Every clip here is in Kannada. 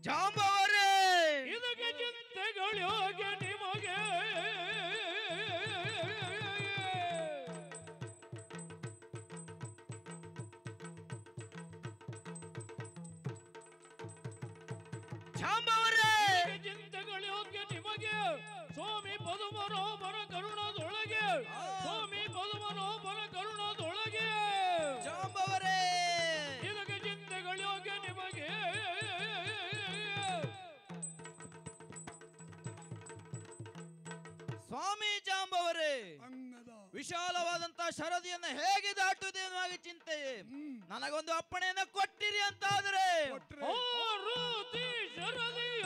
ಜಾಂಬವರೇ ಇದಕ್ಕೆ ಚಿಂತೆಗಳು ಯೋಗ್ಯ ನಿಮಗೆ ಜಾಂಬವರೇ ಇದಕ್ಕೆ ಚಿಂತೆಗಳು ಯೋಗ್ಯ ನಿಮಗೆ ಸ್ವಾಮಿ ಪದುಮನೋಪರ ಕರುಣದೊಳಗೆ ಸ್ವಾಮಿ ಪದುಮನೋಪರ ಕರುಣದೊಳಗೆ ಜಾಂಬವರೇ ಇದಕ್ಕೆ ಚಿಂತೆಗಳು ಯೋಗ್ಯ ನಿಮಗೆ ಸ್ವಾಮಿ ಜಾಂಬವರೇ ಅಂಗದ ವಿಶಾಲವಾದಂತಹ ಶರದಿಯನ್ನು ಹೇಗೆ ದಾಟುವುದೇನಾಗಿ ಚಿಂತೆಯೇ ನನಗೊಂದು ಅಪ್ಪಣೆಯನ್ನು ಕೊಟ್ಟಿರಿ ಅಂತಾದ್ರೆ ಕೊಟ್ರೆ ಆರುತಿ ಶರದಿಯ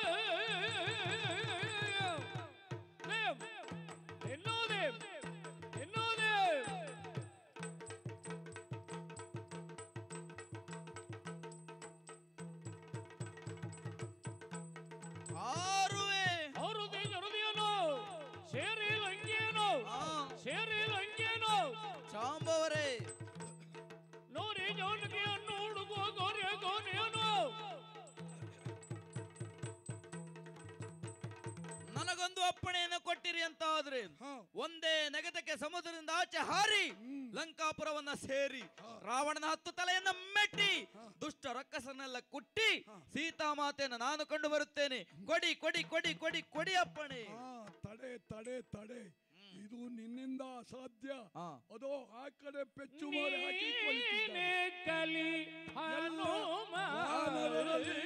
ದೇವ್ ಇನ್ನೂ ದೇವ್ ಇನ್ನೂ ದೇವ್ ಆರುವೆ ಆರುತಿ ಶರದಿಯನು ಸೇರಿ ಲಂಗೇನು ಆ, ಸೇರಿ ಲಂಗೇನು ಜಾಂಬವರೇ ನೋಡಿ ಜಾನಕಿಯನ್ನು ಹುಡುಕುವ ಗೋರ್ಯ ಗೋನೆಯನು ನನಗೊಂದು ಅಪ್ಪಣೆಯನ್ನು ಕೊಟ್ಟಿರಿ ಅಂತ ಆದ್ರೆ ಹಾ. ಒಂದೇ ನೆಗತಕ್ಕೆ ಸಮುದ್ರದಿಂದ ಆಚೆ ಹಾರಿ ಲಂಕಾಪುರವನ್ನ ಸೇರಿ ರಾವಣನ ಹತ್ತು ತಲೆಯನ್ನ ಮೆಟ್ಟಿ ದುಷ್ಟ ರಕ್ಕಸನ್ನೆಲ್ಲ ಕುಟ್ಟಿ ಸೀತಾಮಾತೆಯನ್ನು ನಾನು ಕಂಡು ಬರುತ್ತೇನೆ ಕೊಡಿ ಕೊಡಿ ಕೊಡಿ ಕೊಡಿ ಕೊಡಿ ಅಪ್ಪಣೆ ಆ ತಡೆ ತಡೆ ತಡೆ ಇದು ನಿನ್ನಿಂದ ಅಸಾಧ್ಯ ಆ. ಅದೋ ಆ ಕಡೆ ಪೆಚ್ಚು ಮಾರಿ ಹಾಕಿ ಕುಳಿತಿದ್ದಾರೆ. ನೀನೇ ಕಲಿ ಹನುಮ ವಾನರರಲ್ಲಿ.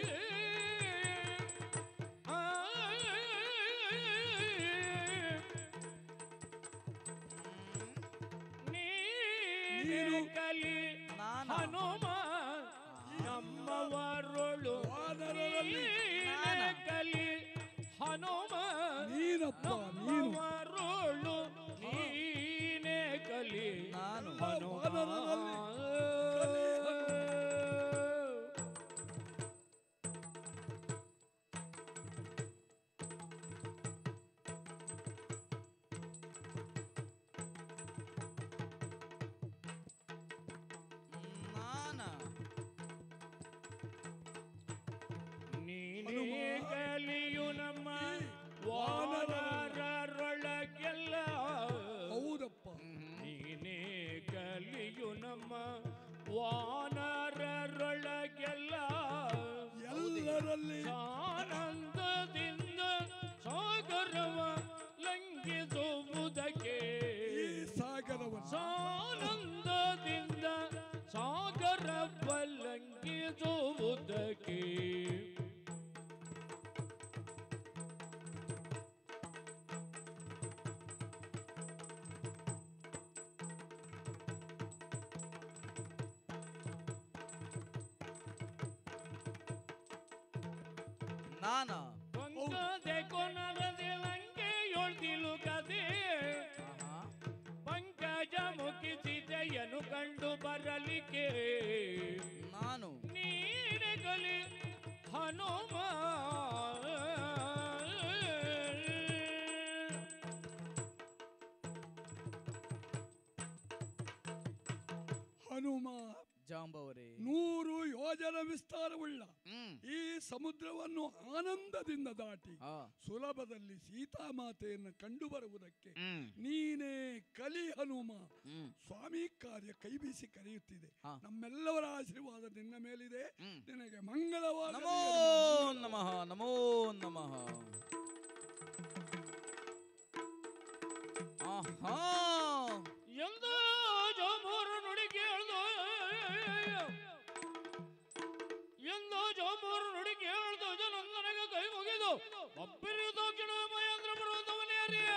ಆ. ನೀನೇ ನೀನು ಕಲಿ ನಾನು. ಹನುಮ ನಮ್ಮವರೊಳು ವಾನರರಲ್ಲಿ. ನೀನೇ ಕಲಿ ಹನುಮ ನೀನಪ್ಪ ನೀನು ನಮ್ಮವರೊಳು ನೀನೇ ಕಲಿ ನಾನು ವಾನರರಲ್ಲಿ. ನಾನ ನೀನೇ ಕಲಿಯು ನಮ್ಮ ವಾನರರೊಳಗೆಲ್ಲ ಹೌದಪ್ಪ ನೀನೇ ಕಲಿಯು ನಮ್ಮ ವಾನರರೊಳಗೆಲ್ಲ ಎಲ್ಲರಲ್ಲಿ ಆನಂದದಿಂದ ಸಾಗರವ ಲಂಘಿಸುವುದಕ್ಕೆ ಈ ಸಾಗರವನ್ನು ಸಾನಂದದಿಂದ ಸಾಗರವ ಲಂಘಿಸುವುದಕ್ಕೆ ನಾನ ಪಂಕದೆ ಕೊನರದೆ ಲಂಕೆಯೊಳ್ದಿಲು ಕದೆ ಪಂಕಜ ಮುಖಿ ಸೀತೆಯನ್ನು ಕಂಡು ಬರಲಿಕ್ಕೆ ನಾನು ನೀನೆ ಕಲಿ ಹನುಮ ಹನುಮ ಜಾಂಬವರೇ ನೂರು ಯೋಜನ ವಿಸ್ತಾರವುಳ್ಳ ಹ್ಮ್ ಈ ಸಮುದ್ರವನ್ನು ಆನಂದದಿಂದ ದಾಟಿ ಆ. ಸುಲಭದಲ್ಲಿ ಸೀತಾಮಾತೆಯನ್ನು ಕಂಡು ಬರುವುದಕ್ಕೆ ಹ್ಮ್ ನೀನೇ ಕಲಿ ಹನುಮ ಹ್ಮ್ ಸ್ವಾಮಿ ಕಾರ್ಯ ಕೈ ಬೀಸಿ ಕರೆಯುತ್ತಿದೆ ಹಾ. ನಮ್ಮೆಲ್ಲವರ ಆಶೀರ್ವಾದ ನಿನ್ನ ಮೇಲಿದೆ ಹ್ಮ್. ನಿನಗೆ ಮಂಗಳವಾದ ನಮೋ ನಮಃ ನಮೋ ನಮಃ ಆಹಾ ಎಂದ ಜೋಮೂರು ನುಡಿ ಕೇಳ್ದು ಎಂದ ಜೋಮೂರು ನುಡಿ ಕೇಳ್ದು ಜನಂದನಗ ಕೈ ಮುಗಿದು ಒಬ್ಬರು ತಕ್ಷಣ ಮಹೇಂದ್ರ ಪರ್ವತವನೇ ಅರಿಯ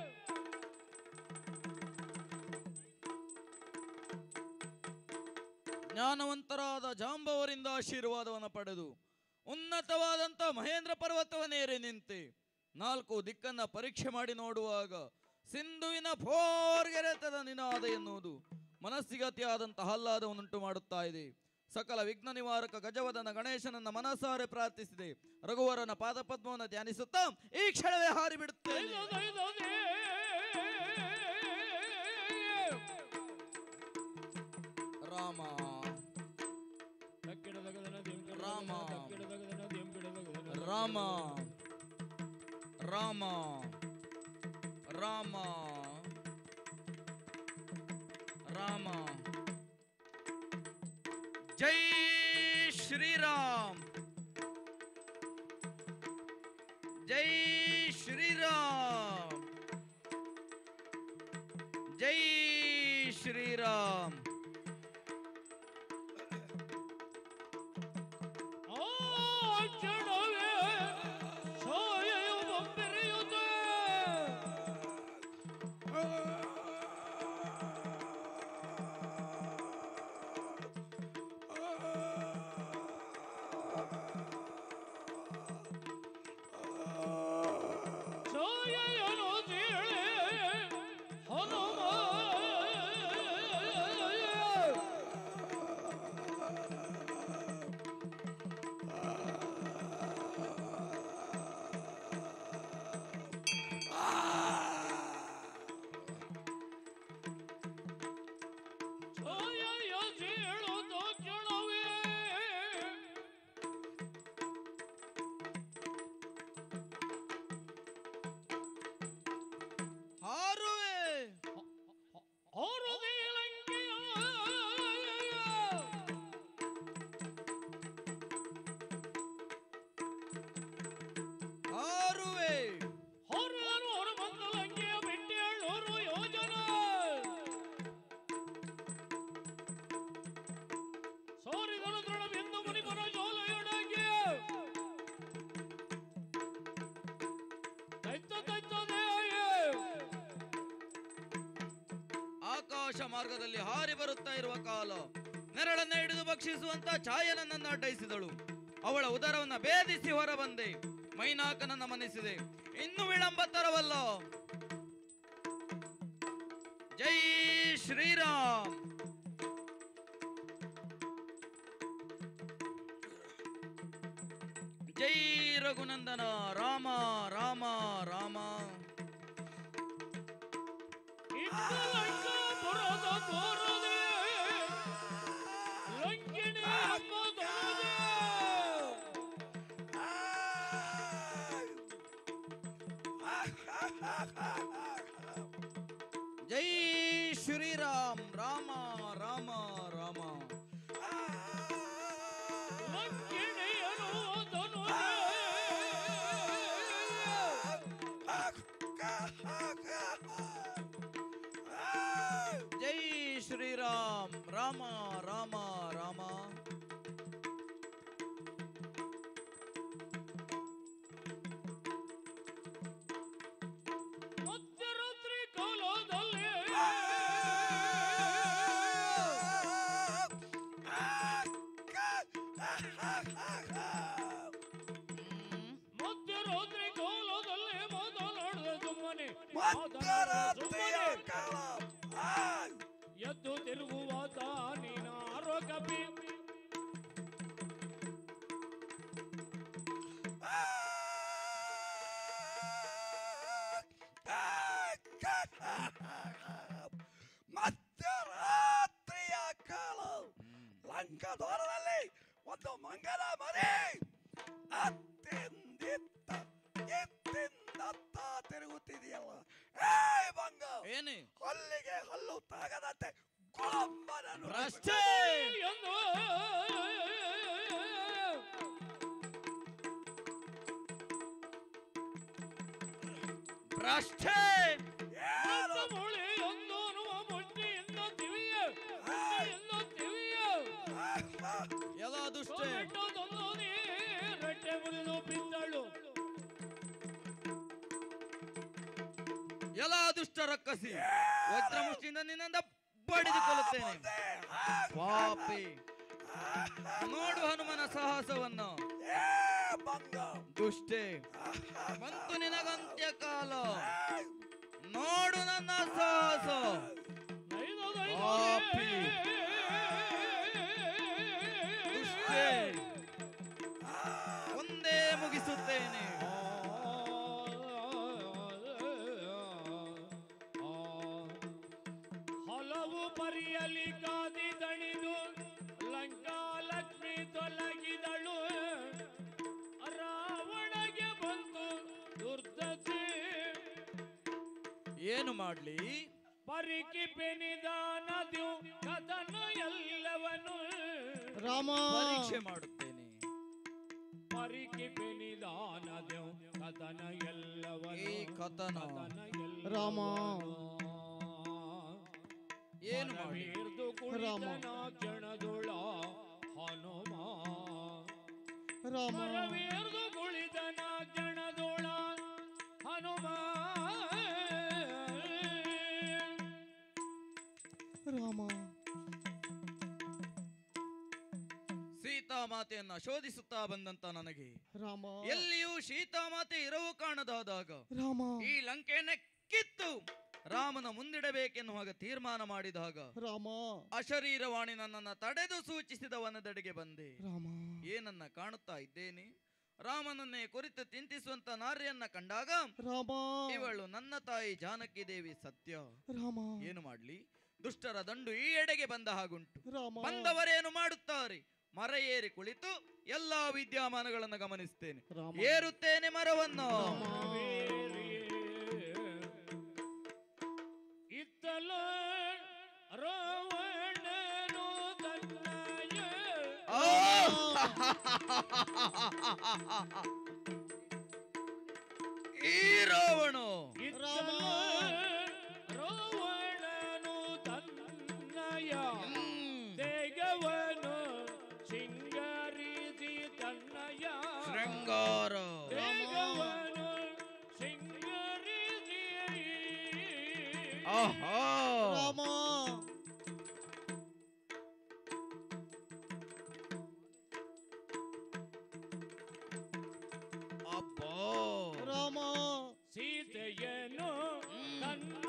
ಜ್ಞಾನವಂತರಾದ ಜಾಂಬವರಿಂದ ಆಶೀರ್ವಾದವನ್ನು ಪಡೆದು ಉನ್ನತವಾದಂಥ ಮಹೇಂದ್ರ ಪರ್ವತವನ್ನೇರಿ ನಿಂತೆ ನಾಲ್ಕು ದಿಕ್ಕನ್ನ ಪರೀಕ್ಷೆ ಮಾಡಿ ನೋಡುವಾಗ ಸಿಂಧುವಿನ ಭೋರ್ಗೆರೆತದ ನಿನಾದ ಎನ್ನುವುದು ಮನಸ್ಸಿಗೆ ಅತಿಯಾದಂತಹ ಆಹ್ಲಾದವನ್ನುಂಟು ಮಾಡುತ್ತಾ ಇದೆ ಸಕಲ ವಿಘ್ನ ನಿವಾರಕ ಗಜವದನ ಗಣೇಶನನ್ನ ಮನಸಾರೆ ಪ್ರಾರ್ಥಿಸಿದೆ ರಘುವರನ ಪಾದಪದ್ಮವನ್ನು ಧ್ಯಾನಿಸುತ್ತಾ ಈ ಕ್ಷಣವೇ ಹಾರಿ ಬಿಡುತ್ತೇನೆ ರಾಮ ರಾಮ. ರಾಮ ರಾಮ ರಾಮ ರಾಮ ರಾಮ ಜೈ ಶ್ರೀರಾಮ್ ಜೈ ಶ್ರೀರಾಮ್ ಜೈ ಶ್ರೀರಾಮ್ ಆ ಕ್ಷಣವೇ ಛಾಯೆಯು ಬೊಂಬೆರೆಯುತ್ತೆ. ಛಾಯೆಯನ್ನು ಸೀಳಿ ಹನುಮ ಛಾಯೆಯ ಸೀಳುತ್ತ ಕ್ಷಣವೇ ಹಾರುವೆ ಹೊರದಿ ಲಂಕೆಯ ಹಾರುವೆ ಹೊರನು ಹೊರ ಬಂದ ಲಂಕೆಯ ಬಿಟ್ಟಿ ಏಳ್ನೂರು ಯೋಜನೆ ಸೋರಿದನು ದೃಢವೆಂದು ಮುನಿಮನ ಜೋಲೆಯೊಡಗೆ ದೈತ್ಯ ದೈತ್ಯದೇ ಆಕಾಶ ಮಾರ್ಗದಲ್ಲಿ ಹಾರಿ ಬರುತ್ತಾ ಇರುವ ಕಾಲ ನೆರಳನ್ನ ಹಿಡಿದು ಭಕ್ಷಿಸುವಂತ ಛಾಯನನ್ನ ಅಡ್ಡಯಿಸಿದಳು ಅವಳ ಉದರವನ್ನ ಭೇದಿಸಿ ಹೊರ ಬಂದೆ ಮೈನಾಕನನ್ನ ಮನಿಸಿದೆ ಇನ್ನು ವಿಳಂಬ ತರವಲ್ಲ ಜೈ ಶ್ರೀರಾಮ್ ಜೈ ರಘುನಂದನ ರಾಮ ರಾಮ ರಾಮ ಇತ್ತ ಲಂಕಾಪುರದ ತೋರದೆ ಲಂಕಿಣಿ ಎಂಬ ದೊರದೆ ಜೈ ಶ್ರೀರಾಮ್ ರಾಮ ರಾಮ ರಾಮ ಲಂಕಿಣಿಯನು ಅದನು ಜೈ ಶ್ರೀರಾಮ್ ರಾಮ ರಾಮ ರಾಮ ಮಧ್ಯರಾತ್ರಿ ಕಾಲದಲ್ಲಿ ಹ್ಮ್. ಮಧ್ಯರಾತ್ರಿ ಕಾಲದಲ್ಲಿ ಮಾತನಾಡಿದ ಸುಮ್ಮನೆ ಮಧ್ಯರಾತ್ರಿಯ ಸುಮ್ಮನೆ ಕಾಲ ಆ, ಎದ್ದು ತಿರುಗುವ ತಾನಿನ ಆರೋಗ್ಯ ಮಧ್ಯರಾತ್ರಿಯ ಕಾಲ ಲಂಕದೋರದಲ್ಲಿ ಒಂದು ಮಂಗಲ ಮರಿ ಅತ್ತಿಂದಿತ್ತ ಎತ್ತಿಂದತ್ತ ತಿರುಗುತ್ತಿದೆಯಲ್ಲ ಏ ಮಂಗ ಏನೇ ಹಲ್ಲಿಗೆ ಹಲ್ಲು ತಾಗದಂತೆ ಗುಳಂಬನನ್ನು ಭ್ರಷ್ಟೆ ಎಂದು ಭ್ರಷ್ಟೆ ಏನು ಮೂಳೆ ಎಂದು ಅನ್ನುವ ಮುಷ್ಟಿಯಿಂದ ತಿವಿಯ ಮುಷ್ಟಿಯಿಂದ ತಿವಿಯ ಎಲ್ಲ ದುಷ್ಟೆ ಬೆಟ್ಟದೊಂದು ನೀ ರಟ್ಟೆ ಮುರಿದು ಬಿದ್ದಳು ಎಲ್ಲ ದುಷ್ಟ ರಕ್ಕಸಿ ವಜ್ರಮುಷ್ಟಿಯಿಂದ ನಿನ್ನಿಂದ ಬಡಿದುಕೊಳ್ಳುತ್ತೇನೆ ಪಾಪಿ ನೋಡು ಹನುಮನ ಸಾಹಸವನ್ನು ಏ ಮಂಗ ದುಷ್ಟೆ ಬಂತು ನಿನಗಂತ್ಯ ಕಾಲ ನೋಡು ನನ್ನ ಸಾಹಸ ನೈದು ನೈದು ಪಾಪಿ. ದುಷ್ಟೆ ಒಂದೇ ಮುಗಿಸುತ್ತೇನೆ ಹಲವು ಪರಿಯಲಿ ಕಾದಿ ದಣಿದು ಲಂಕಾ ಲಕ್ಷ್ಮಿ ತೊಲಗಿದಳು ರಾವಣ ಏನು ಮಾಡ್ಲಿ ಪರಿಕಿ ಬೆನಿದಾನದ್ಯು ಕದನ ಎಲ್ಲವನು ರಾಮ ಪರೀಕ್ಷೆ ಮಾಡುತ್ತೇನೆ ಪರಿಕಿ ಬೆನಿದಾನದ್ಯು ಕದನ ಎಲ್ಲವನು ಈ ಕಥನ ಕದನ ರಾಮ. ಏನು ಮಾಡಿ ಮನವೀರ್ದು ಕುಳಿತನ ಕ್ಷಣದುಳ ಹನುಮ ರಾಮ ಮರವೀರ್ದು ಕುಳಿತನ ಕ್ಷಣದುಳ ಹನುಮ ರಾಮ ಸೀತಾಮಾತೆಯನ್ನ ಶೋಧಿಸುತ್ತಾ ಬಂದಂತ ನನಗೆ ರಾಮ ಎಲ್ಲಿಯೂ ಸೀತಾಮಾತೆ ಇರವು ಕಾಣದಾದಾಗ ರಾಮ ಈ ಲಂಕೆಯನ್ನ ಕಿತ್ತು ರಾಮನ ಮುಂದಿಡಬೇಕೆನ್ನುವಾಗ ತೀರ್ಮಾನ ಮಾಡಿದಾಗ ರಾಮ ಅಶರೀರವಾಣಿ ನನ್ನನ್ನ ತಡೆದು ಸೂಚಿಸಿದ ವನದೆಡೆಗೆ ಬಂದೆ ರಾಮ ಏನನ್ನ ಕಾಣುತ್ತಾ ಇದ್ದೇನೆ ರಾಮನನ್ನೇ ಕುರಿತು ಚಿಂತಿಸುವಂತ ನಾರ್ಯನ್ನ ಕಂಡಾಗ ರಾಮ ಇವಳು ನನ್ನ ತಾಯಿ ಜಾನಕಿ ದೇವಿ ಸತ್ಯ ರಾಮ ಏನು ಮಾಡ್ಲಿ ದುಷ್ಟರ ದಂಡು ಈ ಎಡೆಗೆ ಬಂದ ಹಾಗುಂಟು ರಾಮ ಬಂದವರೇನು ಮಾಡುತ್ತಾರೆ ಮರ ಏರಿ ಕುಳಿತು ಎಲ್ಲಾ ವಿದ್ಯಮಾನಗಳನ್ನು ಗಮನಿಸ್ತೇನೆ ರಾಮ ಏರುತ್ತೇನೆ ಮರವನ್ನು ಇತ್ತಲ ರಾವಣನು ತನ್ನಯ ಆ! ಈ ರಾವಣ ಇತ್ತಲ ರಾವಣನು ತನ್ನಯ ಹ್ಮ್. ದೇಗವನು ಸಿಂಗರಿಸಿ ತನ್ನಯ ಶೃಂಗಾರ ದೇಗವನು ಸಿಂಗರಿಸಿ ಆಹಾ ರಾಮ ಅಬ್ಬಾ ರಾಮ ಸೀತೆಯನ್ನು ತನ್ನ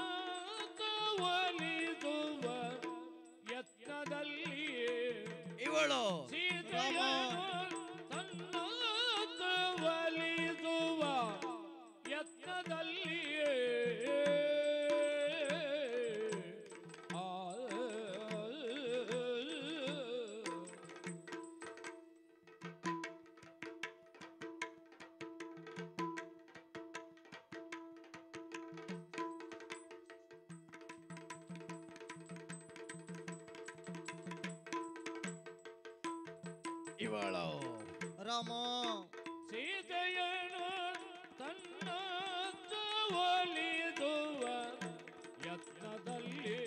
ಕವಲಿದುವ ಯತ್ನದಲ್ಲಿ ಇವಳು ಸೀತೆಯನ್ನು ತನ್ನ ಕವಲಿದುವ ಯತ್ನದಲ್ಲಿ ಆ ಇವಳು ರಾಮ ಸೀತೆಯನ್ನು ತನ್ನ ಕವಲಿದುವ ಯತ್ನದಲ್ಲಿ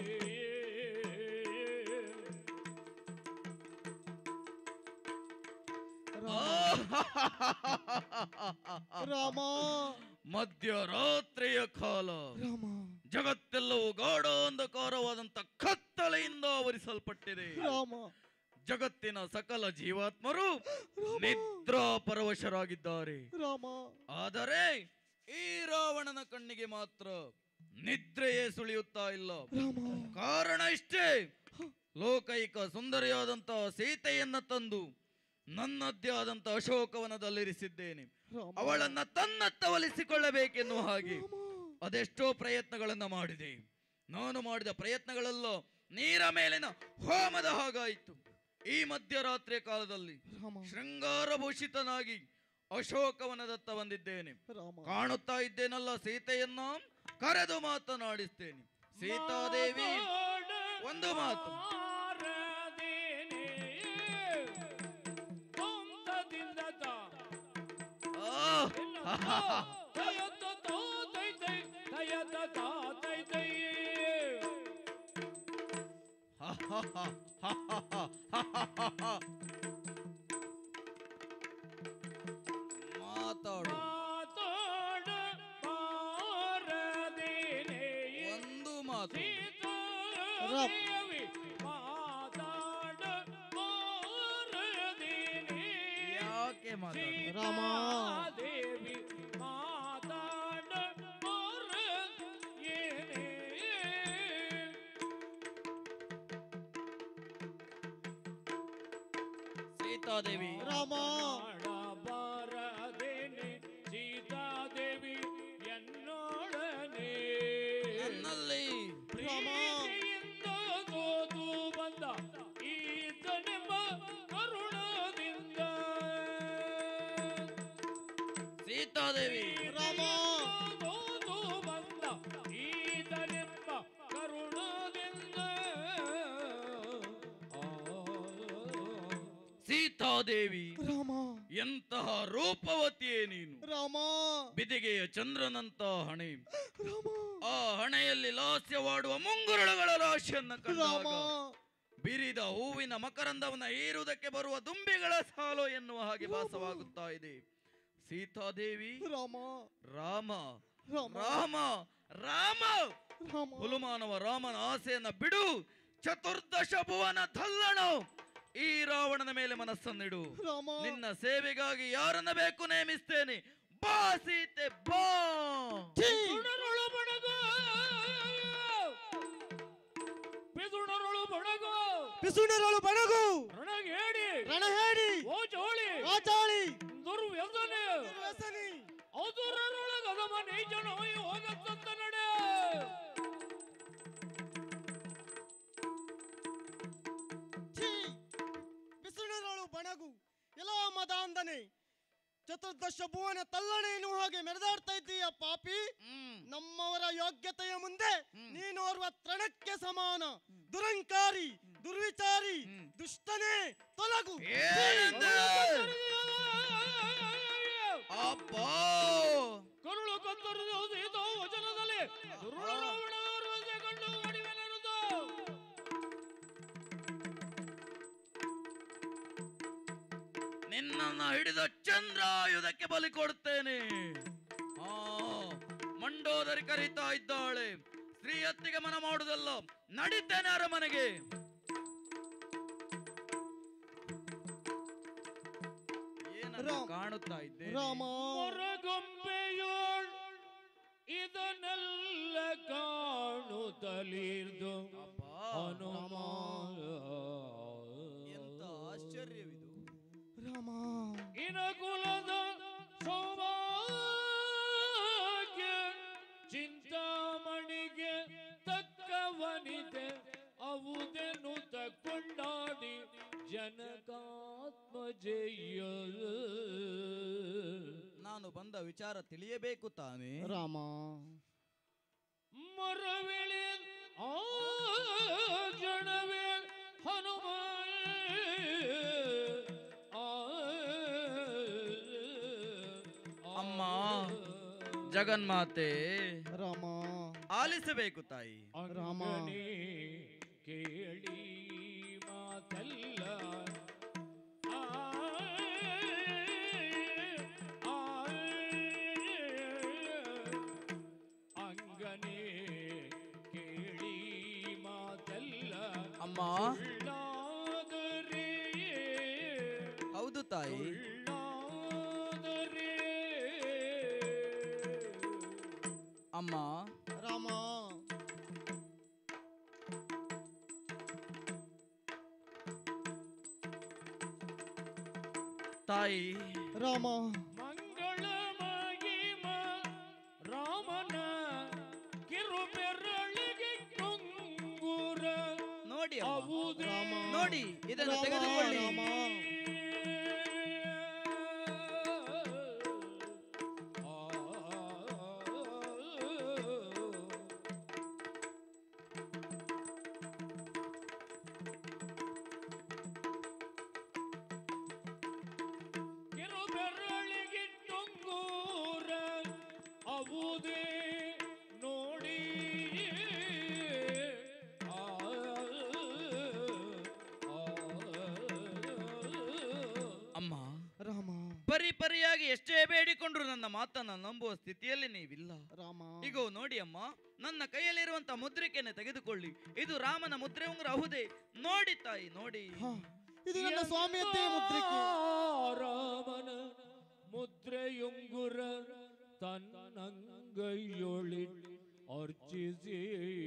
ರಾಮ ಮಧ್ಯರಾತ್ರಿಯ ಕಾಲ ರಾಮ ಜಗತ್ತೆಲ್ಲವೂ ಗಾಢ ಅಂಧಕಾರವಾದಂತ ಕತ್ತಲೆಯಿಂದ ಆವರಿಸಲ್ಪಟ್ಟಿದೆ ರಾಮ ಜಗತ್ತಿನ ಸಕಲ ಜೀವಾತ್ಮರು ನಿದ್ರಾ ಪರವಶರಾಗಿದ್ದಾರೆ ರಾಮ ಆದರೆ ಈ ರಾವಣನ ಕಣ್ಣಿಗೆ ಮಾತ್ರ ನಿದ್ರೆಯೇ ಸುಳಿಯುತ್ತಾ ಇಲ್ಲ ರಾಮ ಕಾರಣ ಇಷ್ಟೇ ಲೋಕೈಕ ಸುಂದರಿಯಾದಂತಹ ಸೀತೆಯನ್ನ ತಂದು ನನ್ನದ್ದೇ ಆದಂತ ಅಶೋಕವನದಲ್ಲಿರಿಸಿದ್ದೇನೆ ರಾಮ ಅವಳನ್ನ ತನ್ನತ್ತ ಒಲಿಸಿಕೊಳ್ಳಬೇಕೆನ್ನುವ ಹಾಗೆ ಅದೆಷ್ಟೋ ಪ್ರಯತ್ನಗಳನ್ನ ಮಾಡಿದೆ ನಾನು ಮಾಡಿದ ಪ್ರಯತ್ನಗಳೆಲ್ಲ ನೀರ ಮೇಲಿನ ಹೋಮದ ಹಾಗಾಯಿತು ಈ ಮಧ್ಯರಾತ್ರಿಯ ಕಾಲದಲ್ಲಿ ರಾಮ ಶೃಂಗಾರಭೂಷಿತನಾಗಿ ಅಶೋಕವನದತ್ತ ಬಂದಿದ್ದೇನೆ ರಾಮ ಕಾಣುತ್ತಾ ಇದ್ದೇನಲ್ಲ ಸೀತೆಯನ್ನ ಕರೆದು ಮಾತನಾಡಿಸ್ತೇನೆ ಸೀತಾದೇವಿ ಒಂದು ಮಾತು ಮಾರದೇನೆ ಸ್ವಂತದಿಂದ ತಾ ಆ, ತಯತ ತೋ ತೈ ತೈ ತಯತ ತಾ ತೈ ತೈ ಮಾತಾಡು ಮಾತಾಡ ಬಾರದೇನೆ ಒಂದು ಮಾತು ಸೀತಾದೇವಿ ಮಾತಾಡ ಬಾರದೇನೆ ಯಾಕೆ ಮಾತಾಡು ರಾಮ ದೇವಿ ಮಾತಾಡ ಏನೇ ಸೀತಾದೇವಿ ರಾಮ ಬಾರದೇನೆ ಸೀತಾದೇವಿ ಎನ್ನೋಡನೆ ನನ್ನಲ್ಲಿ ಪ್ರೀತಿಯಿಂದ ಸೋತು ಬಂದ ಈತನೆಂಬ ಕರುಣದಿಂದ ಸೀತಾದೇವಿ ರಾಮ ಸೋತು ಬಂದ ಈತ ಸೀತಾದೇವಿ ರಾಮ ಎಂತಹ ರೂಪವತಿಯೇ ನೀನು ರಾಮ ಬಿದಿಗೆಯ ಚಂದ್ರನಂತ ಹಣೆ ರಾಮ ಆ ಹಣೆಯಲ್ಲಿ ಲಾಸ್ಯವಾಡುವ ಮುಂಗುರುಳುಗಳ ರಾಶಿಯನ್ನ ರಾಮ ಕಂಡಾಗ ಬಿರಿದ ಹೂವಿನ ಮಕರಂದವನ್ನ ಏರುವುದಕ್ಕೆ ಬರುವ ದುಂಬಿಗಳ ಸಾಲು ಎನ್ನುವ ಹಾಗೆ ಭಾಸವಾಗುತ್ತಾ ಇದೆ ಸೀತಾದೇವಿ ರಾಮ ರಾಮ ರಾಮ ರಾಮ ರಾಮ ರಾಮ ಹುಲುಮಾನವ ರಾಮನ ಆಸೆಯನ್ನ ಬಿಡು ಚತುರ್ದಶ ಭುವನ ತಲ್ಲಣು ಈ ರಾವಣನ ಮೇಲೆ ಮನಸ್ಸನ್ನಿಡು ರಾಮ ನಿನ್ನ ಸೇವೆಗಾಗಿ ಯಾರನ್ನ ಬೇಕು ನೇಮಿಸ್ತೇನೆ ಬಾ ಸೀತೆ ಬಾ ಪಿಸುಣರೊಳು ಬಡಗು ಪಿಸುಣರೊಳು ಬಡಗು ಪಿಸುಣರಳು ಬಡಗು ರಣಗೇಡಿ ರಣಹೇಡಿ ಓ ಚೋಳಿ ಆಚಾಳಿ ದುರ್ವ್ಯಸನೆ ದುರ್ವ್ಯಸನಿ ಅದುರರೊಳಗದಮ ನೀಚನು ಹೋಗತ್ತಂತ ನಡೆ ಛೀ! ಪಿಸುಣರಳು ಬಣಗು ಎಲ್ಲ ಮದಾಂಧನೆ ಚತುರ್ದಶ ಭುವನ ತಲ್ಲಣೆಯನ್ನು ಹಾಗೆ ಮೆರೆದಾಡ್ತಾ ಇದ್ದೀಯ ಪಾಪಿ ಹ್ಮ್. ನಮ್ಮವರ ಯೋಗ್ಯತೆಯ ಮುಂದೆ ಹ್ಮ್. ನೀನೋರ್ವ ತೃಣಕ್ಕೆ ಸಮಾನ ದುರಂಕಾರಿ ದುರ್ವಿಚಾರಿ ಹ್ಮ್. ದುಷ್ಟನೇ ತೊಲಗು ಏನಿದೆ? ಅಬ್ಬಾ ಕರುಳು ಕತ್ತರಿದು ಸೀತಾ ವಚನದಲ್ಲಿ ದುರ್ರಾವಣವರು ಕಂಡು ಅಡಿವೆನೆರುವುದು ನಿನ್ನನ್ನ ಹಿಡಿದ ಚಂದ್ರಾಯುಧಕ್ಕೆ ಬಲಿ ಕೊಡ್ತೇನೆ ಆ ಮಂಡೋದರಿ ಕರೀತಾ ಇದ್ದಾಳೆ ಸ್ತ್ರೀಯತ್ತಿಗೆ ಮನ ಮಾಡುದಲ್ಲ ನಡೀತೇನೆ ಅರಮನೆಗೆ ಏನನ್ನ ರಾಮ್. ಕಾಣುತ್ತಾ ಇದ್ದೇನೆ ರಾಮ ಹೊರಗೊಂಬೆಯೋಳ್ ಇದನ್ನೆಲ್ಲ ಕಾಣುತ್ತಲಿರ್ದು ಅಬ್ಬಾ, ಹನುಮ ಎಂತ ಆಶ್ಚರ್ಯವಿದು ರಾಮ ಇನಕುಲದ ಸೌಭಾಗ್ಯ ಚಿಂತಾಮಣಿಗೆ ತಕ್ಕ ವನಿತೆ ಅವುದೆನ್ನು ಕೊಂಡಾಡಿ ಜನಕಾತ್ಮಜೆಯ ನಾನು ಬಂದ ವಿಚಾರ ತಿಳಿಯಬೇಕು ತಾನೇ ರಾಮ ಮರವಿಳಿ ಆ ಕ್ಷಣವೇ ಹನುಮ ಆ, ಅಮ್ಮ. ಜಗನ್ಮಾತೆ ರಾಮ ಆಲಿಸಬೇಕು ತಾಯಿ ರಾಮ. ಅಂಗನೇ ಕೇಳಿ ಮಾತಲ್ಲ ಆ, ಆ, ಅಂಗನೇ ಕೇಳಿ ಮಾತಲ್ಲ ಅಮ್ಮ ಉಳ್ಳಾದರೆ ಹೌದು ತಾಯಿ ಉಳ್ಳಾದರೆ ಅಮ್ಮ ರಾಮ ತಾಯಿ ರಾಮ ಮಂಗಳ ಮಹಿಮ ರಾಮನ ಕಿರುಬೆರಳಿಗೆ ಟುಂಗುರ ನೋಡಿ ಅಮ್ಮ. ಅವುದೇ ರಾಮ. ನೋಡಿ ಇದನ್ನು ರಾಮ, ತೆಗೆದುಕೊಳ್ಳಿ ರಾಮ. ಕಿರುಬೆರಳಿಗೆ ಟುಂಗೂರ ಅವುದೇ ನೋಡಿ ಆ, ಆ, ಅಮ್ಮ ರಾಮ ಪರಿ ಪರಿಯಾಗಿ ಎಷ್ಟೇ ಬೇಡಿಕೊಂಡ್ರು ನನ್ನ ಮಾತನ್ನ ನಂಬುವ ಸ್ಥಿತಿಯಲ್ಲಿ ನೀವಿಲ್ಲ ರಾಮ ಇಗೋ ನೋಡಿ ಅಮ್ಮ ನನ್ನ ಕೈಯಲ್ಲಿರುವಂತ ಮುದ್ರಿಕೆನೆ ತೆಗೆದುಕೊಳ್ಳಿ ಇದು ರಾಮನ ಮುದ್ರೆ ಉಂಗುರ ಹೌದೇ ನೋಡಿ ತಾಯಿ ನೋಡಿ ಹ, ಇದು ನನ್ನ ಸ್ವಾಮಿಯದ್ದೇ ಮುದ್ರಿಕೆ ರಾಮನ ಮುದ್ರೆಯುಂಗುರ ತನ್ನಂಗೈಯೊಳಿ ಅರ್ಚಿಸಿ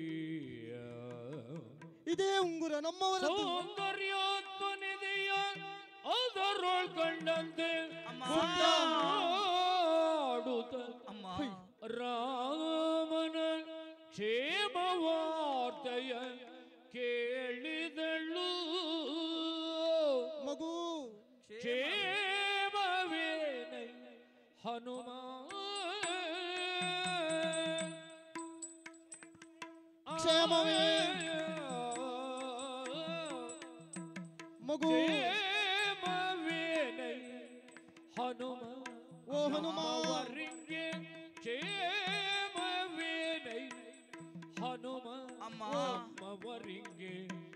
ಇದೇ ಉಂಗುರ ನಮ್ಮವರದ್ದು ಸೌಂದರ್ಯೋತ್ಮನಿದೆಯ ಅದರೊಳ್ ಕಂಡಂತೆ ಅಮ್ಮ. ಕೊಂಡಾಡುತ್ತ ಅಮ್ಮ ರಾಮನ ಕ್ಷೇಮವಾರ್ತೆಯ ಕೇಳಿದಳು ಮಗು ಕ್ಷೇಮವೇನೈ ಹನುಮ ಕ್ಷೇಮವೇ? ಮಗು ಕ್ಷೇಮವೇ ಹನುಮ ಓ ಹನುಮ ಅವರಿಗೆ ಕ್ಷೇಮವೇನೈ ಹನುಮ ಅಮ್ಮ. ಅವರಿಗೆ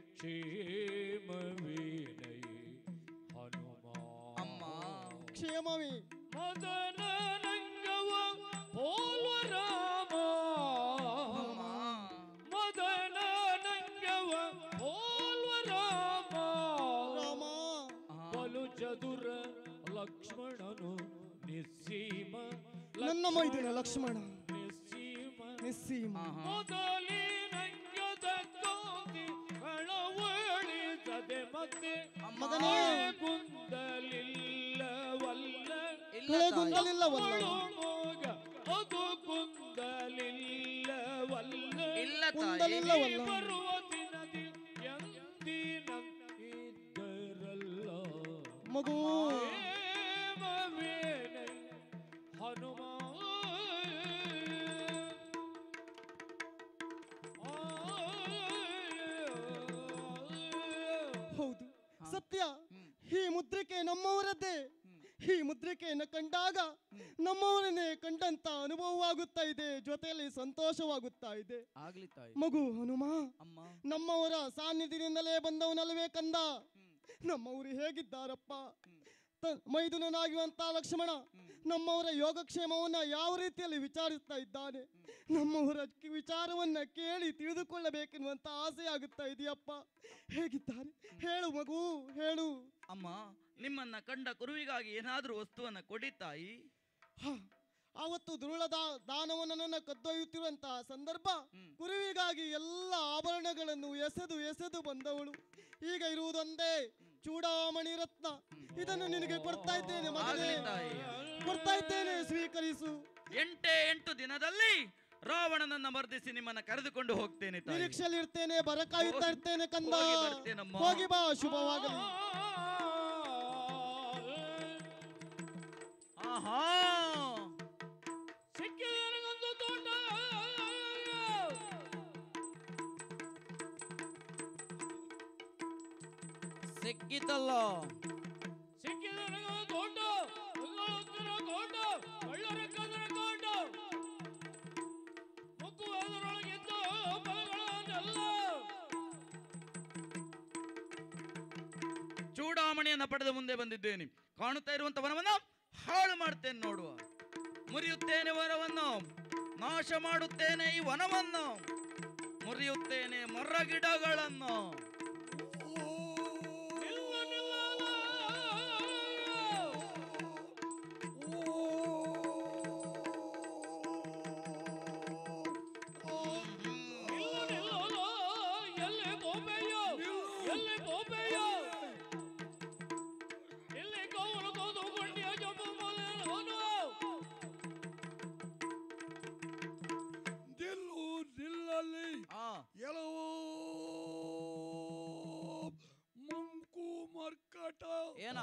ಕ್ಷೇಮವೇನೈ ಹನುಮ ಅಮ್ಮ. ಕ್ಷೇಮವೇ ಮದನ ರಂಗವ ಪೋಲ್ವ ರಾಮ ಅಮ್ಮ ಮದನ ರಂಗವ ಪೋಲ್ವ ರಾಮ ರಾಮ ಆ, ಬಲು ಚದುರ ಲಕ್ಷ್ಮಣನು ನಿಸ್ಸೀಮ ನನ್ನ ಮೈದಿನ ಲಕ್ಷ್ಮಣ ನಿಸ್ಸೀಮ ನಿಸ್ಸೀಮ ಆಹಾ. ಮೊದಲಿನಂಗದ ಕೋತಿ ಕಳವಳಿಸದೆ ಮತ್ತೆ ಮಗನೇ. ಕುಂದಲಿಲ್ಲವಲ್ಲ ಇಲ್ಲ ಕಳೆ ತಾಯಿ. ಗುಂದಲಿಲ್ಲವಲ್ಲ ಅವಳು ಮೋಗ ಅದು ಕುಂದಲಿಲ್ಲವಲ್ಲ ಇಲ್ಲ ತಾಯಿ ಕುಂದಲಿಲ್ಲವಲ್ಲ ಬರುವ ದಿನದಿ ಎಂದಿನಂಗಿದ್ದರಲ್ಲ ಮಗು ಪ್ರೇಮವೇನೈ ಹನುಮ ಹೌದು ಹಾ. ಸತ್ಯ ಹ್ಮ್. ಈ ಮುದ್ರಿಕೆ ನಮ್ಮವರದ್ದೇ ಹ್ಮ್. ಈ ಮುದ್ರಿಕೆಯನ್ನು ಕಂಡಾಗ ನಮ್ಮವರನ್ನೇ ಕಂಡಂತ ಅನುಭವವಾಗುತ್ತಾ ಇದೆ ಜೊತೆಯಲ್ಲಿ ಸಂತೋಷವಾಗುತ್ತಾ ಇದೆ ಆಗ್ಲಿ ತಾಯಿ ಮಗು ಹನುಮ ಅಮ್ಮ ನಮ್ಮವರ ಸಾನ್ನಿಧ್ಯದಿಂದಲೇ ಬಂದವನಲ್ವೇ ಕಂದ ಹ್ಮ್. ನಮ್ಮವರು ಹೇಗಿದ್ದಾರಪ್ಪ ಹ್ಮ್. ತ- ಮೈದುನನಾಗಿರುವಂತ ಲಕ್ಷ್ಮಣ ಹ್ಮ್. ನಮ್ಮವರ ಯೋಗಕ್ಷೇಮವನ್ನ ಯಾವ ರೀತಿಯಲ್ಲಿ ವಿಚಾರಿಸ್ತಾ ಇದ್ದಾನೆ ನಮ್ಮವರ ಕಿ- ವಿಚಾರವನ್ನ ಕೇಳಿ ತಿಳಿದುಕೊಳ್ಳಬೇಕೆನ್ನುವಂತ ಆಸೆ ಆಗುತ್ತಾ ಇದೆಯಪ್ಪ ಹೇಗಿದ್ದಾರೆ ಹೇಳು ಮಗು ಹೇಳು ಅಮ್ಮ ನಿಮ್ಮನ್ನ ಕಂಡ ಕುರುವಿಗಾಗಿ ಏನಾದ್ರೂ ವಸ್ತುವನ್ನ ಕೊಡಿ ತಾಯಿ ಹ, ಆವತ್ತು ದುರುಳದ ದಾನವನ್ನು ನನ್ನ ಕದ್ದೊಯ್ಯುತ್ತಿರುವಂತಹ ಸಂದರ್ಭ ಹ್ಮ್. ಕುರುವಿಗಾಗಿ ಎಲ್ಲ ಆಭರಣಗಳನ್ನು ಎಸೆದು ಎಸೆದು ಬಂದವಳು ಈಗ ಇರುವುದೊಂದೇ ಚೂಡಾಮಣಿ ರತ್ನ ಇದನ್ನು ನಿನಗೆ ಕೊಡ್ತಾ ಇದ್ದೇನೆ ಮಗನೇ ಆಗ್ಲಿ ತಾಯಿ ಕೊಡ್ತಾ ಇದ್ದೇನೆ ಸ್ವೀಕರಿಸು ಎಂಟೇ ಎಂಟು ದಿನದಲ್ಲಿ ರಾವಣನನ್ನ ಮರ್ದಿಸಿ ನಿಮ್ಮನ್ನ ಕರೆದುಕೊಂಡು ಹೋಗ್ತೇನೆ ತಾಯಿ ನಿರೀಕ್ಷೆಯಲ್ಲಿ ಇರ್ತೇನೆ ಬರಕಾಯುತ್ತಾ ಇರ್ತೇನೆ ಕಂದ ಹೋಗಿ ಬರ್ತೇನಮ್ಮ. ಹೋಗಿ ಬಾ ಶುಭವಾಗಲಿ ಆಹಾ ಸಿಕ್ಕಿದೆ ನನಗೊಂದು ತೋಟ ಸಿಕ್ಕಿತಲ್ಲ ಸಿಕ್ಕಿದೆ ನನಗೊಂದು ತೋಟ ಉಂಗುಳತ್ತಿನ ಕೋಟ ಒಳ್ಳರಕ್ಕದರ ಕೋಟ ಮುಕ್ಕುವುದರೊಳಗಿದ್ದ ಫಲಗಳನ್ನೆಲ್ಲ ಚೂಡಾಮಣಿಯನ್ನ ಪಡೆದ ಮುಂದೆ ಬಂದಿದ್ದೇನೆ ಕಾಣುತ್ತಾ ಇರುವಂತ ವನವನ್ನ ಹಾಳು ಮಾಡ್ತೇನೆ ನೋಡುವ ಮುರಿಯುತ್ತೇನೆ ವನವನ್ನು ನಾಶ ಮಾಡುತ್ತೇನೆ ಈ ವನವನ್ನು ಮುರಿಯುತ್ತೇನೆ ಮರ ಗಿಡಗಳನ್ನು ನಿಲ್ಲ ನಿಲ್ಲಲ. ನಿಲ್ಲ ನಿಲ್ಲಲ. ಎಲ್ಲಿ ಬೋಂಬೆಯೋ ಎಲ್ಲಿ ಬೋಂಬೆಯೋ ಎಲ್ಲಿ ಕೌಲು ಕೌದುಕೊಂಡಿಯ ಜಂಬು ಮೊಲೆ ಅವನು ನಿಲ್ಲು ನಿಲ್ಲಲ್ಲಿ ಆ ಎಲ್ಲವೋ ಮುಂಕು ಮರ್ಕಟ ಏನ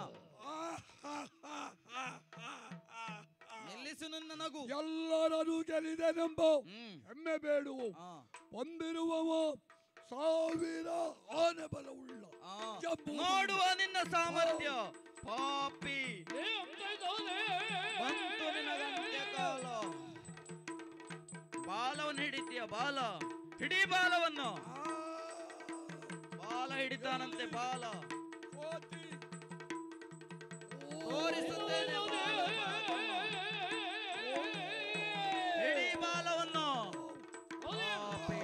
ನಿಲ್ಲಿಸು ನನ್ನ ನಗು ಎಲ್ಲರನ್ನು ಗೆಲ್ಲಿದೆನೆಂಬ ಹ್ಮ್ ಹೆಮ್ಮೆ ಬೇಡುವು ಆ ಬಂದಿರುವವ ಸಾವಿರ ಆನೆ ಬಲವುಳ್ಳ ಆ ಜಂಬೂ ನೋಡುವ ನಿನ್ನ ಸಾಮರ್ಥ್ಯ ಪಾಪಿ ಏ ಅಂತ ಇದ್ದಾನೆ. ಬಂತು ನಿನಗಂತ್ಯ ಕಾಲ ಬಾಲವನ್ನು ಹಿಡಿತೀಯ ಬಾಲ ಹಿಡಿ ಬಾಲವನ್ನು ಬಾಲ ಹಿಡಿತಾನಂತೆ ಬಾಲ ಕೋತಿ ತೋರಿಸುತ್ತೇನೆ ಬಾಲ. ಹಿಡಿ ಬಾಲವನ್ನು ಪಾಪಿ.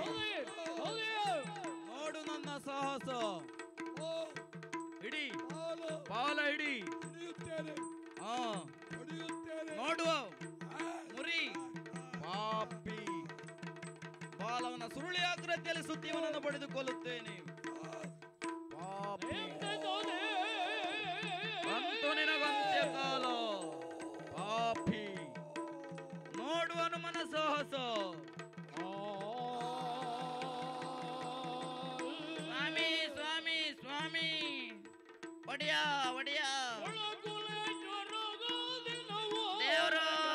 ನೋಡು ನನ್ನ ಸಾಹಸ ಓ ಹಿಡಿ ಬಾಲ ಬಾಲ ಹಿಡಿ ಹಿಡಿಯುತ್ತೇನೆ ಆ ಹೊಡೆಯುತ್ತೇನೆ ನೋಡುವ ಆ, ಮುರಿ ಪಾಪಿ ಬಾಲವನ ಸುರುಳಿ ಆಕೃತಿಯಲ್ಲಿ ಸುತ್ತಿವನನ್ನು ಪಡೆದುಕೊಳ್ಳುತ್ತೇನೆ ಪಾಪಿ ಬಂತು ನಿನಗಂತ್ಯ ಕಾಲ ಪಾಪಿ ನೋಡುವ ಹನುಮನ ಸಾಹಸ ಸ್ವಾಮಿ ಸ್ವಾಮಿ ಸ್ವಾಮಿ ಒಡಿಯ ಒಡಿಯ ದೇವರ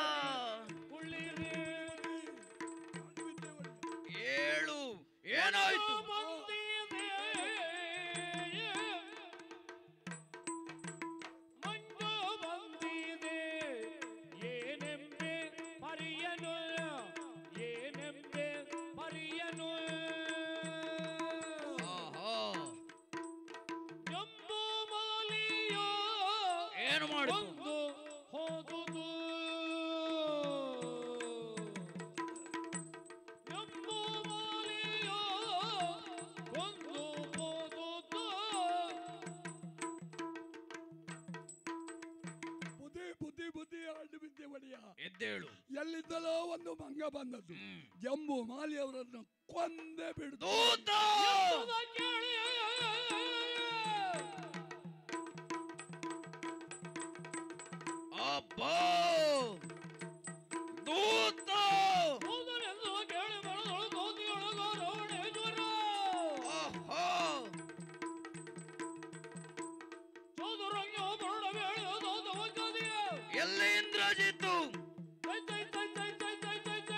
ಏಳು ಏನಾಯ್ತು ನುಡಿಯನು ಆಹಾ ಎಂಬ ಮಾಲಿಯ ಏನು ಮಾಡಿತು ಒಂದು ಹೋದುದು ಎಂಬ ಮಾಲಿಯ ಒಂದು ಹೋದುದು ಬುದ್ಧಿ ಬುದ್ಧಿ ಬುದ್ಧಿ ಅಡ್ಡು ಬಿದ್ದೆ ಒಡೆಯ ಎದ್ದೇಳು ಎಲ್ಲಿದ್ದಲೋ ಒಂದು ಮಂಗ ಬಂದದ್ದು ಹ್ಮ್. ಜಂಬು ಮಾಲಿಯವರನ್ನು ಕೊಂದೇ ಬಿಡ್ತು ದೂತ ಅದ ಕೇಳಿ ಅಬ್ಬಾ ದೂತ ಹೋದನೆಂದು ಕೇಳಿ ಮನದೊಳು ಕೋತಿಯೊಳಗ ರವಣೇಶ್ವರ ಆಹಾ ಚೋದರಂಗ ಮರಣ ಬೇಳೆ ದೋದವಂಗದಿಯ ಎಲ್ಲಿ ಇಂದ್ರಜಿತ್ತು ಜೈ ಜೈ ಜೈ ಜೈ ಜೈ ಜೈ ಜೈ ಜೈ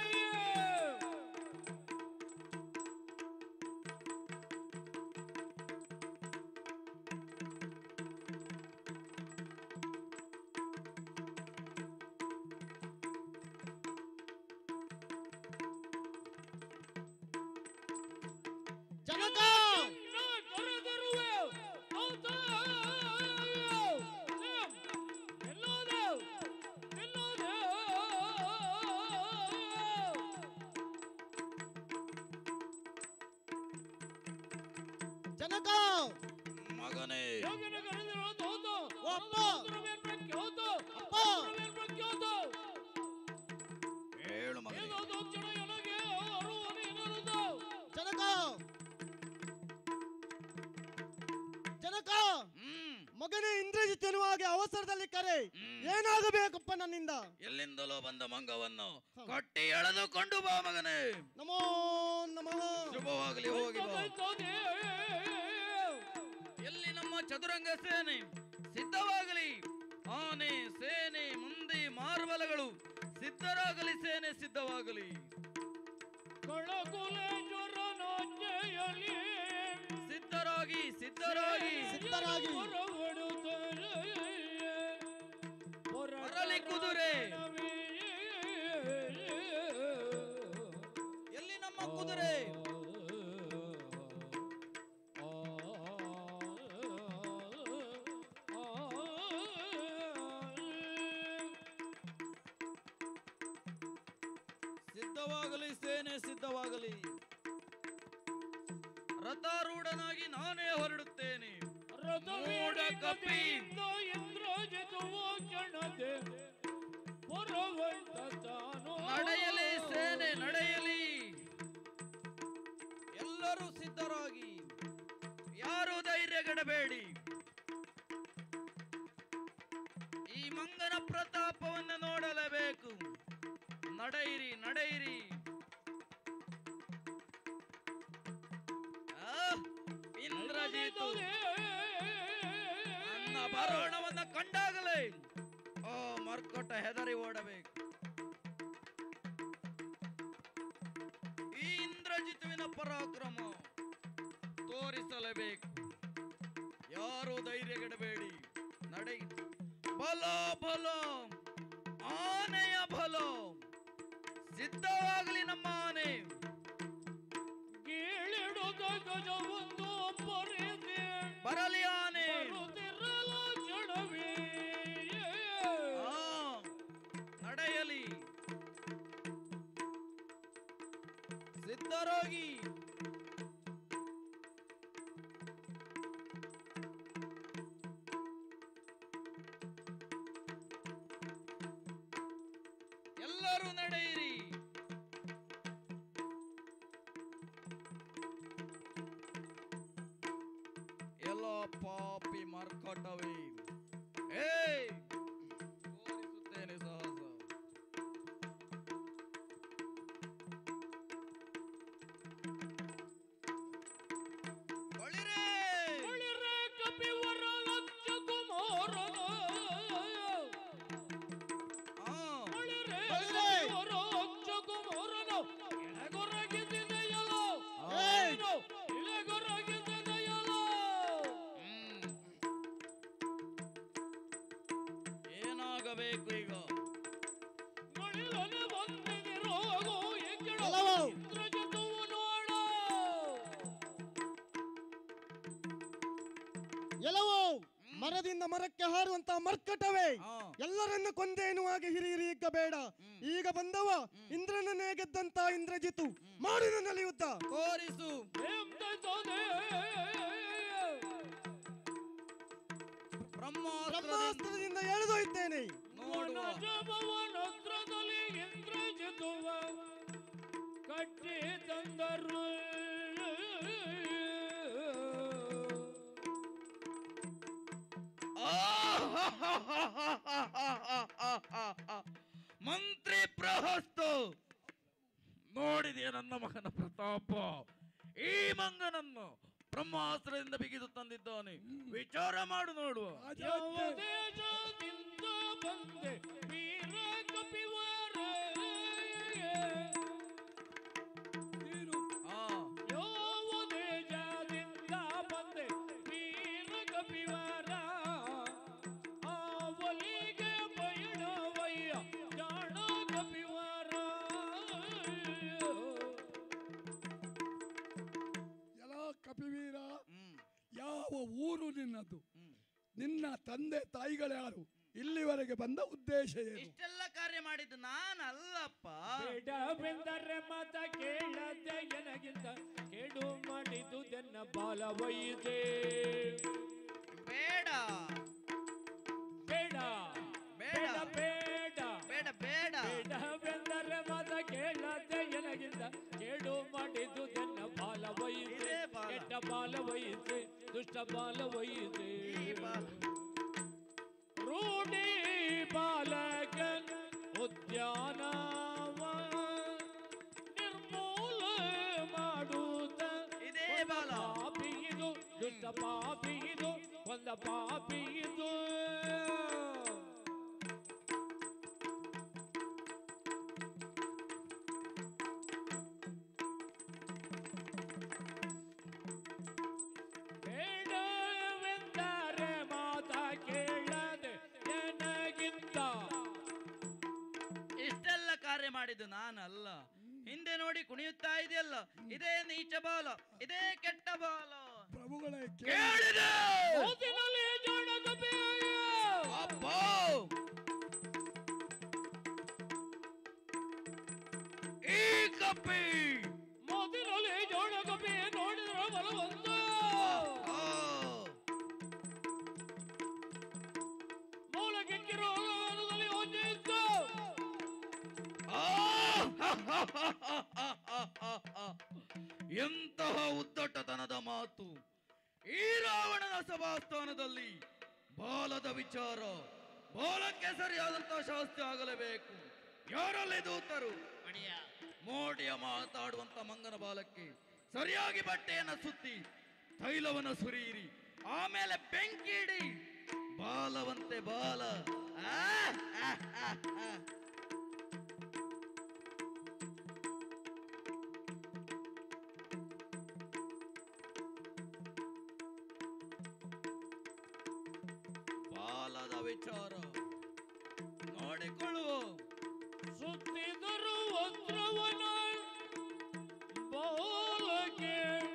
ಜನಕ ನಾ ಕರೆದಿರುವೆ ದೋತ ನಿಲ್ಲೋದೆ ನಿಲ್ಲೋದೆ ಜನಕ ಮಗನೇ ಯೋಗಿನ ಕರೆದಿರುವ ದೋತ ಓ ಅಪ್ಪ. ಅಪ್ಪ ಪ್ರಖ್ಯಾತ ಅಪ್ಪ. ಪ್ರಖ್ಯಾತ ಹೇಳು ಮಗನೇ ಏನೋ ದೋಕ್ಷಣ ಎನಗೆ ಅರುವನೇನರುದ ಜನಕ ಜನಕ ಹ್ಮ್ ಮಗನೇ ಇಂದ್ರಜಿತ್ ಎನ್ನುವ ಹಾಗೆ ಅವಸರದಲ್ಲಿ ಕರೆ ಹ್ಮ್. ಏನಾಗಬೇಕಪ್ಪ ನನ್ನಿಂದ ಎಲ್ಲಿಂದಲೋ ಬಂದ ಮಂಗವನ್ನು ಕಟ್ಟಿ ಎಳೆದುಕೊಂಡು ಬಾ ಮಗನೇ ನಮೋ ನಮಃ ಶುಭವಾಗಲಿ ಹೋಗಿ ಬಾ ಎಲ್ಲಿ ನಮ್ಮ ಚದುರಂಗ ಸೇನೆ ಸಿದ್ಧವಾಗಲಿ ಆನೆ ಸೇನೆ ಮುಂದೆ ಮಾರ್ಬಲಗಳು ಸಿದ್ಧರಾಗಲಿ ಸೇನೆ ಸಿದ್ಧವಾಗಲಿ ಕಳಕುಲೇಶ್ವರನಾಜ್ಞೆಯಲ್ಲಿ ಸಿದ್ಧರಾಗಿ ಸಿದ್ಧರಾಗಿ ಸಿದ್ಧರಾಗಿ. ಬರಲಿ ಕುದುರೆ. ಎಲ್ಲಿ ನಮ್ಮ ಕುದುರೆ ಸಿದ್ಧವಾಗಲಿ ಸೇನೆ ಸಿದ್ಧವಾಗಲಿ ರಥಾರೂಢನಾಗಿ ನಾನೇ ಹೊರಡುತ್ತೇನೆ ಮೂಢ ಕಪಿ. ನಡೆಯಲಿ ಸೇನೆ ನಡೆಯಲಿ ಎಲ್ಲರೂ ಸಿದ್ಧರಾಗಿ ಯಾರು ಧೈರ್ಯಗೆಡಬೇಡಿ ಈ ಮಂಗನ ಪ್ರತಾಪವನ್ನು ನೋಡಲೇಬೇಕು ನಡೆಯಿರಿ ನಡೆಯಿರಿ ಆ, ಇಂದ್ರಜಿತು ನನ್ನ ಬರೋಣವನ್ನ ಕಂಡಾಗಲೇ ಓ ಮರ್ಕೊಟ್ಟ ಹೆದರಿ ಓಡಬೇಕು ಈ ಇಂದ್ರಜಿತುವಿನ ಪರಾಕ್ರಮ ತೋರಿಸಲೇಬೇಕು ಯಾರು ಧೈರ್ಯಗೆಡಬೇಡಿ ನಡೆ ಬಲ ಬಲ ಆನೆಯ ಬಲ ಸಿದ್ಧವಾಗಲಿ ನಮ್ಮ ಆನೆ ಗೀಳಿಡುತ್ತ ಗಜವೊಂದು ಅಪ್ಪರಿಸಿ ಬರಲಿ ಆನೆ ಬರುತ್ತಿರಲ ಜಡವೇ ಆ, ನಡೆಯಲಿ ಸಿದ್ಧರಾಗಿ ಎಲ್ಲರೂ ನಡೆಯಿರಿ ಎಲ್ಲ ಪಾಪಿ ಮರ್ಕಟವೇ ಏಯ್ ತೋರಿಸುತ್ತೇನೆ ಸಾಹಸ ಬಳಿರೇ! ಬಳಿರೆ ಕಪಿವರ ಲಕ್ಷ ಕುಮಾರನ ಆ, ಬಳಿರೆ ಬಳಿರೆ! ಕಪಿವರ ಲಕ್ಷ ಕುಮಾರನ ಎಳೆಗೊರಗಿಸಿದೆಯಲ್ಲ ಏಯ್! ಏನು? ಎಳೆಗೊರಗಿಸಿದೆಯಲ್ಲ ಹ್ಮ್. ಏನಾಗಬೇಕು ಈಗ ಗಳಿಲನೆ ಬಂದಿದಿರೋಗೋ ಎಂಜಡ ಎಲ್ಲವೂ. ಇಂದ್ರಜಿತುವು ನೋಡ ಎಲ್ಲವೋ ಮರದಿಂದ ಮರಕ್ಕೆ ಹಾರುವಂತ ಮರ್ಕಟವೇ ಆ, ಎಲ್ಲರನ್ನು ಕೊಂದೆ ಎನ್ನುವಾಗ ಹಿರಿಯರಿ ಈಗ ಬೇಡ ಈಗ ಬಂದವ ಇಂದ್ರನನ್ನೇ ಗೆದ್ದಂತ ಇಂದ್ರಜಿತು ಮಾಡು ನನ್ನಲ್ಲಿ ಯುದ್ಧ ಕೋರಿಸು ಎಂತದೆ ಬ್ರಹ್ಮಾಸ್ತ್ರದಿಂದ ಬ್ರಹ್ಮಾಸ್ತ್ರದಿಂದ ಎಳೆದೊಯ್ತೇನೆ ನೋಡುವ ಭವನತ್ರದಲ್ಲಿ ಇಂದ್ರಜಿತುವ ಕಟ್ಟಿ ತಂದರು ಮಂತ್ರಿ ಪ್ರಹಸ್ತು ನೋಡಿದೆಯ ನನ್ನ ಮಗನ ಪ್ರತಾಪ ಈ ಮಂಗನನ್ನು ಬ್ರಹ್ಮಾಸ್ತ್ರದಿಂದ ಬಿಗಿದು ತಂದಿದ್ದಾನೆ ವಿಚಾರ ಮಾಡು ನೋಡುವ ಯಾವ ದೇಶದಿಂದ ಬಂದೆ ವೀರ ಕಪಿವರ ನೀನು ಆ, ಯಾವ ದೇಶದಿಂದ ಬಂದೆ ವೀರ ಕಪಿವರ ಆವಲಿಗೆ ಪಯಣವಯ್ಯ ಜಾಣ ಕಪಿವರ ಎಲ್ಲ ಕಪಿವೀರ ಹ್ಮ್, ಯಾವ ಊರು ನಿನ್ನದು ಹ್ಮ್. ನಿನ್ನ ತಂದೆ ತಾಯಿಗಳ್ಯಾರು ಇಲ್ಲಿವರೆಗೆ ಬಂದ ಉದ್ದೇಶ ಏನು ಇಷ್ಟೆಲ್ಲ ಕಾರ್ಯ ಮಾಡಿದ್ದು ನಾನಲ್ಲಪ್ಪ ಬೇಡವೆಂದರೆ ಮತ ಕೇಳದೆ ಎನಗಿಂತ ಕೇಡು ಮಾಡಿದು ತೆನ್ನ ಬಾಲವೈದೆ ಬೇಡ ಬೇಡ ಬೇಡ ಬೇಡ ಬೇಡ ಬೇಡ ಬೇಡವೆಂದರೆ ಮತ ಕೇಳದೆ ಎನಗಿಂತ ಕೇಡು ಮಾಡಿದು ತೆನ್ನ ಬಾಲವೈದೆ ಇದೇ ಬಾಲ. ಕೆಟ್ಟ ಬಾಲವೈದೆ ದುಷ್ಟ ಬಾಲವೈದೆ ಈ ಬಾಲ. ರೂಢಿ ಬಾಲಕನ್ ಉದ್ಯಾನವ ನಿರ್ಮೂಲ ಮಾಡುತ್ತ ಇದೇ ಬಾಲ. ಪಾಪಿ ಇದು ದುಷ್ಟ ಪಾಪಿ ಇದು ಕೊಂದ ಪಾಪಿ ಇದು ಬೇಡವೆಂದರೆ ಮಾತ ಕೇಳದೆ ನನಗಿಂತ ಇಷ್ಟೆಲ್ಲ ಕಾರ್ಯ ಮಾಡಿದ್ದು ನಾನಲ್ಲ ಹಿಂದೆ ನೋಡಿ ಕುಣಿಯುತ್ತಾ ಇದೆಯಲ್ಲ ಇದೇ ನೀಚ ಬಾಲ ಇದೇ ಕೆಟ್ಟ ಬಾಲ ಪ್ರಭುಗಳೇ ಕೇಳಿ ಕೇಳಿದೆ ಓದಿನಲ್ಲಿ ಜಾಣಕಪಿ ಅಪ್ಪೋ ಈ ಕಪ್ಪಿ ಮೊದಲಲ್ಲಿ ಜಾಣಕಪಿ ನೋಡಿದ್ರ ಬಲವಂತ ಆ, ಮೂಲಕ್ಕಿರೋ ಅನುದಲ್ಲಿ ಒಂದೇ ಇತ್ತು ಆ, ಎಂತಹ ಉದ್ದಟತನದ ಮಾತು ಈ ರಾವಣನ ಸಭಾಸ್ಥಾನದಲ್ಲಿ ಬಾಲದ ವಿಚಾರ ಬಾಲಕ್ಕೆ ಸರಿಯಾದಂತಹ ಶಾಸ್ತಿ ಆಗಲೇಬೇಕು ಯಾರಲ್ಲಿ ದೂತರು ಮೋಡಿಯ ಮಾತಾಡುವಂತ ಮಂಗನ ಬಾಲಕ್ಕೆ ಸರಿಯಾಗಿ ಬಟ್ಟೆಯನ್ನ ಸುತ್ತಿ ತೈಲವನ್ನ ಸುರಿಯಿರಿ ಆಮೇಲೆ ಬೆಂಕಿ ಇಡಿ ಬಾಲವಂತೆ ಬಾಲ ಆ, ಆ, ಆ, ಆ. ಬಾಲದ ವಿಚಾರ ನೋಡಿಕೊಳ್ಳುವ ಸುತ್ತಿದರು ವಜ್ರವನ ಬಾಲಕ್ಕೆ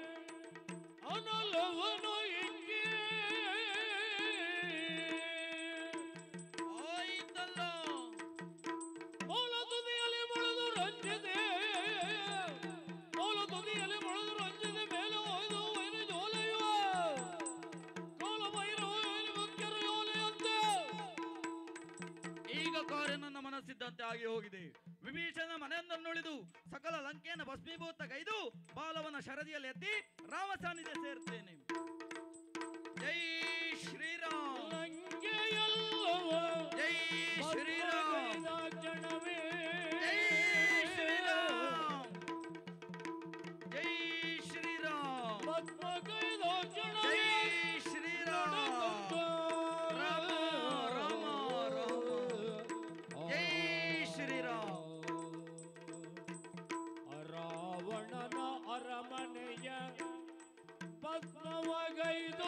ಅನಲವನು ಇಕ್ಕಿ ಆಯ್ತಲ್ಲ ಮೂಲ ತುದಿಯಲ್ಲಿ ಮೊಳೆದು ರಂಜಿದೆ ಮೂಲ ತುದಿಯಲ್ಲಿ ಮೊಳೆದು ರಂಜಿದೆ ಮೇಲೆ ಒಯ್ದು ಒಯ್ದು ಜೋಲೆಯು ಕಾಲ ಭೈರವ ಮುಖ್ಯರು ಜೋಲೆಯಂತೆ ಈಗ ಕಾರ್ಯ ನನ್ನ ಮನಸ್ಸಿದ್ದಂತೆ ಆಗಿ ಹೋಗಿದೆ ವಿಭೀಷಣ ಮನೆಯೊಂದನ್ನುಳಿದು ಸಕಲ ಲಂಕೆಯನ್ನು ಭಸ್ಮೀಭೂತ ಕೈದು ಬಾಲವನ ಶರದಿಯಲ್ಲಿ ಎತ್ತಿ ರಾಮ ಸಾನ್ನಿಧ್ಯ ಸೇರ್ತೇನೆ ಜೈ ಶ್ರೀರಾಮ್ ಲಂಕೆಯಲ್ಲವ ಜೈ ಶ್ರೀರಾಮ್ ಕ್ಷಣವೇ ಜೈ ಶ್ರೀರಾಮ್ ಜೈ ಶ್ರೀರಾಮ್ ಪದ್ಮಕೈದ ಜೈ ಕ್ಷಣವೇ ಶ್ರೀರಾಮ್ ರಾಮ ರಾಮ ರಾಮ ಜೈ ಶ್ರೀರಾಮ್ ರಾವಣನ ಅರಮನೆಯ ಪದ್ಮವಗೈದು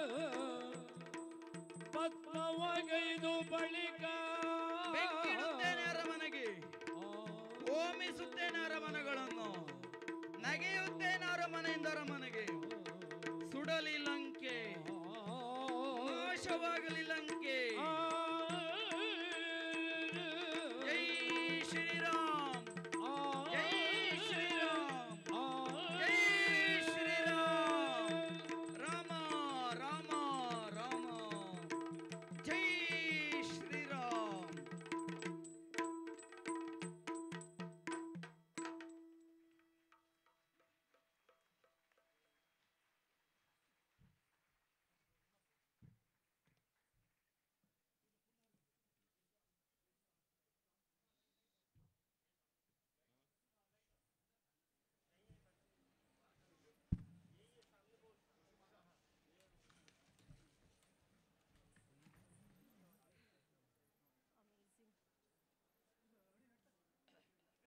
ಪದ್ಮವಗೈದು ಬಳಿಕ ಬೆಂಕಿಡುತ್ತೇನೆ ಅರಮನೆಗೆ ಹೋಮಿಸುತ್ತೇನೆ ಅರಮನೆಗಳನ್ನು ನಗೆಯುತ್ತೇನೆ ಅರಮನೆಯಿಂದ ಅರಮನೆಗೆ ಸುಡಲಿ ಲಂಕೆ ಆಗಲಿ ಲಂಕೆ ಆ